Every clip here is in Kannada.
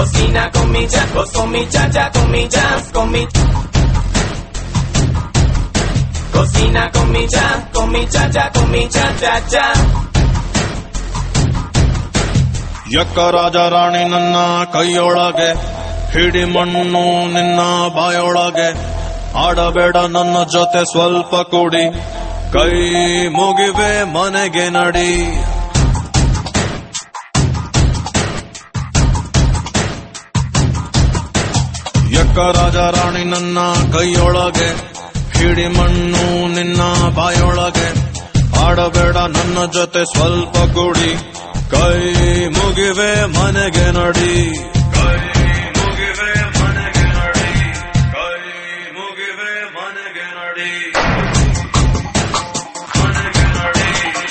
Cocina con mi cha, vos con mi cha cha, con mi jazz, con mi. Cocina con mi cha, con mi cha cha, con mi cha cha cha. ಯಕ್ಕ ರಾಜ ರಾಣಿ ನನ್ನ ಕೈಯೊಳಗೆ ಹಿಡಿ ಮಣ್ಣು ನಿನ್ನ ಬಾಯೊಳಗೆ ಆಡಬೇಡ ನನ್ನ ಜೊತೆ ಸ್ವಲ್ಪ ಕೂಡಿ ಕೈ ಮುಗಿವೆ ಮನೆಗೆ ನಡಿ ಯಕ್ಕ ರಾಜ ರಾಣಿ ನನ್ನ ಕೈಯೊಳಗೆ ಹಿಡಿ ಮಣ್ಣು ನಿನ್ನ ಬಾಯೊಳಗೆ ಆಡಬೇಡ ನನ್ನ ಜೊತೆ ಸ್ವಲ್ಪ ಕೂಡಿ ಕೈ ಮುಗಿವೆ ಮನೆಗೆ ನಡಿ ಕೈ ಮುಗಿವೆ ಮನೆಗೆ ನಡಿ ಕೈ ಮುಗಿವೆ ಮನೆಗೆ ನಡಿ ಮನೆಗೆ ನಡಿ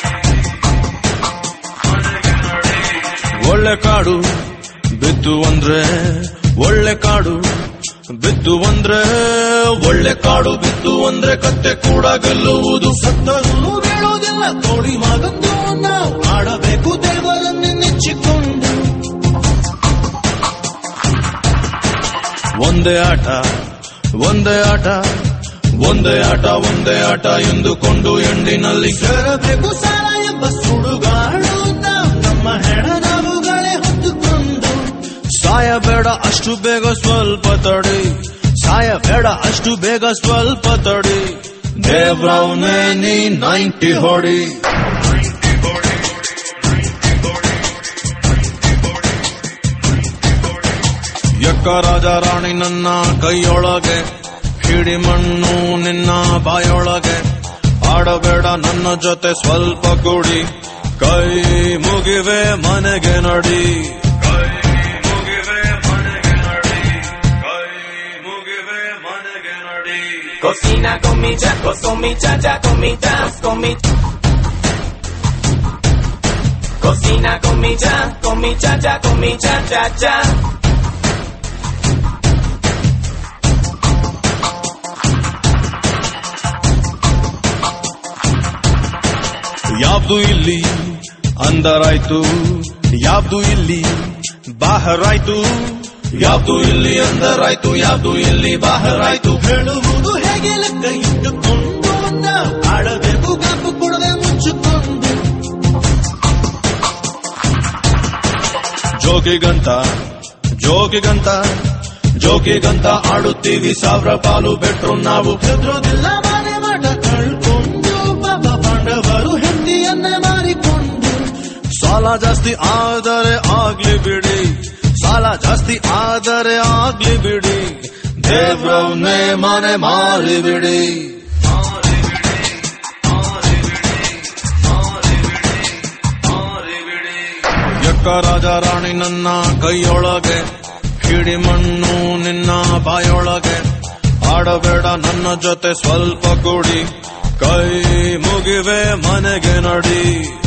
ಮನೆಗೆ ನಡಿ ಒಳ್ಳೆ ಕಾಡು ಬಿದ್ದು ಅಂದ್ರೆ ಒಳ್ಳೆ ಕಾಡು ಬಿದ್ದು ಅಂದ್ರೆ ಒಳ್ಳೆ ಕಾಡು ಬಿದ್ದು ಅಂದ್ರೆ ಕತ್ತೆ ಕೂಡ ಗೆಲ್ಲುವುದು ಸತ್ತರೂ ಬೀಳೋದಿಲ್ಲ ತೋಡಿ ಮಗಂದು ನಾವು ಆಡಬೇಕು ದೇವರನ್ನೇ ನೆಚ್ಚಿಕೊಂಡು ಒಂದೇ ಆಟ ಒಂದೇ ಆಟ ಒಂದೇ ಆಟ ಒಂದೇ ಆಟ ಎಂದುಕೊಂಡು ಎಂಡಿನಲ್ಲಿ ಸೇರಬೇಕು ಸಾಲ ಎಂಬ ಸುಡುಗಾಡು ನಾವು ನಮ್ಮ ಹೆಣ ನಾವುಗಳೇ ಹೊತ್ತುಕೊಂಡು ಸಾಯಬೇಡ ಅಷ್ಟು ಬೇಗ ಸ್ವಲ್ಪ ತಡಿ ಸಾಯಬೇಡ ಅಷ್ಟು ಬೇಗ ಸ್ವಲ್ಪ ತಡಿ ದೇವ್ರವ್ನೇ ನೀ ನೈಂಟಿ ಹೊಡಿ ಯಕ್ಕ ರಾಜ ರಾಣಿ ನನ್ನ ಕೈಯೊಳಗೆ ಹಿಡಿ ಮಣ್ಣು ನಿನ್ನ ಬಾಯೊಳಗೆ ಆಡಬೇಡ ನನ್ನ ಜೊತೆ ಸ್ವಲ್ಪ ಕೂಡಿ ಕೈ ಮುಗಿವೆ ಮನೆಗೆ ನಡಿ ಕೈ ಮುಗಿವೆ ಮನೆಗೆ ನಡಿ ಕೈ ಮುಗಿವೆ ಮನೆಗೆ ನಡಿ Cocina con mi cha, vos con mi cha cha, con mi jazz, con mi. Cocina con mi cha, con mi cha cha, con mi cha cha cha. ಯಾವ್ದು ಇಲ್ಲಿ ಅಂದರಾಯ್ತು ಯಾವ್ದು ಇಲ್ಲಿ ಬಾಹರಾಯ್ತು ಯಾವ್ದು ಇಲ್ಲಿ ಅಂದರಾಯ್ತು ಯಾವ್ದು ಇಲ್ಲಿ ಬಾಹರಾಯ್ತು ಹೇಳುವುದು ಹೇಗೆ ಲೆಕ್ಕ ಇಟ್ಟುಕೊಂಡು ನಾವು ಆಡಬೇಕು ಗಾಪು ಕೊಡದೆ ಮುಚ್ಚಿಕೊಂಡು ಜೋಗಿಗಂತ ಜೋಗಿಗಂತ ಜೋಗಿಗಂತ ಆಡುತ್ತೀವಿ ಸಾವಿರ ಪಾಲು ಬೆಟ್ರು ನಾವು ಹೆದ್ರೋದಿಲ್ಲ ಮನೆ ಮಾಡ ಕಳ್ಕೊಂಡು ಪಾಪ ಪಾಂಡವರು ಹೆಂಡಿಯನ್ನ ಮಾರಿಕೊಂಡು ಸಾಲ ಜಾಸ್ತಿ ಆದರೆ ಆಗ್ಲಿ ಬಿಡಿ ಸಾಲ ಜಾಸ್ತಿ ಆದರೆ ಆಗ್ಲಿ ಬಿಡಿ ದೇವ್ರವ್ನೇ ಮನೆ ಮಾರಿ ಬಿಡಿ ಯಕ್ಕ ರಾಜ ರಾಣಿ ನನ್ನ ಕೈಯೊಳಗೆ ಹಿಡಿ ಮಣ್ಣು ನಿನ್ನ ಬಾಯೊಳಗೆ ಆಡಬೇಡ ನನ್ನ ಜೊತೆ ಸ್ವಲ್ಪ ಕೂಡಿ ಕೈ ಮುಗಿವೆ ಮನೆಗೆ ನಡಿ